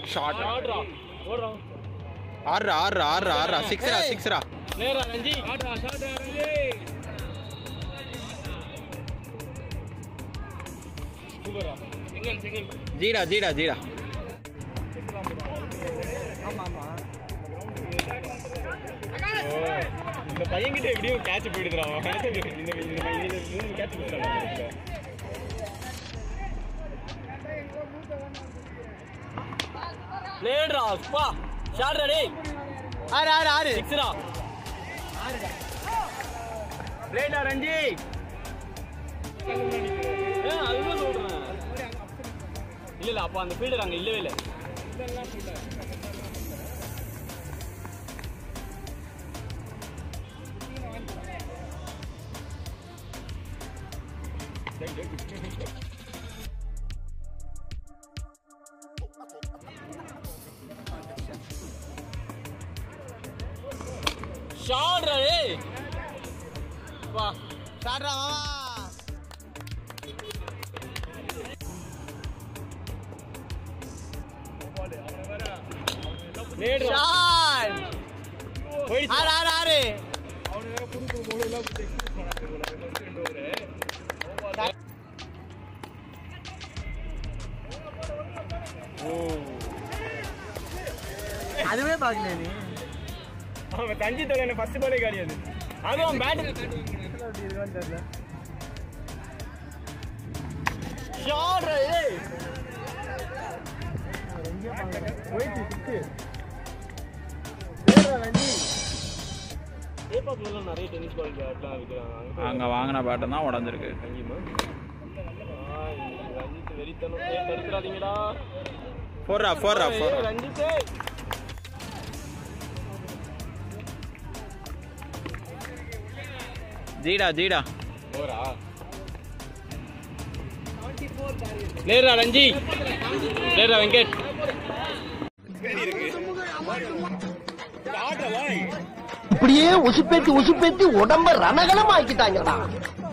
short ஆடுறா ஓடுறா ஆறுரா ஆறுரா ஆறுரா ஆறுரா சிக்ஸ்ரா சிக்ஸ்ரா நேரா ரஞ்சி ஆடுறா ஷாட் ரஞ்சி சூப்பரா செகண்ட் செகண்ட் ஜீடா ஜீடா ஜீடா இந்த பையன்கிட்ட எப்படியும் கேட்ச் போயிடுதுடா அவன் இந்த இந்த இந்த மூணு கேட்ச் போயிட்டான் லேட்ரா பா ஷாட் ரெடி ஆறு ஆறு ஆறு சிக்ஸ்ரா லேட்டா ரஞ்சி ஏ அதுதான் சொல்றேன் இல்ல இல்ல அப்ப அந்த ஃபீல்டர் அங்க இல்லவே இல்ல ஷாட் ரெடி வா ஷாட்ரா மாமா லேட்ரா ஷாட் போயிடுச்சு ஆறு ஆறு ஆறு அதுவே பார்க்கல நீ அவன் தஞ்சி தொலை என்ன ஃபர்ஸ்ட் பாலே கிடையாது அதுவும் பேட் ஷாட் ஏய் ஏப்பாப்ல நிறைய டென்னிஸ் பால் பேட்லாம் விற்கிறாங்க அங்க வாங்கின பேட்டை தான் உடஞ்சிருக்கு அங்கேயுமா ரஞ்சித் வெறித்தனம் ஏ தடுத்துறாதீங்கடா போடுறா போடுறா ஏய், போடுறா ரஞ்சித்தே ஜீடா ஜீடா ஓரா லேரா ரஞ்சி லேரா வெங்கட் இப்படியே உசுப்பேத்தி உசுப்பேத்தி உடம்ப ரணகலம் ஆக்கிட்டாங்கடா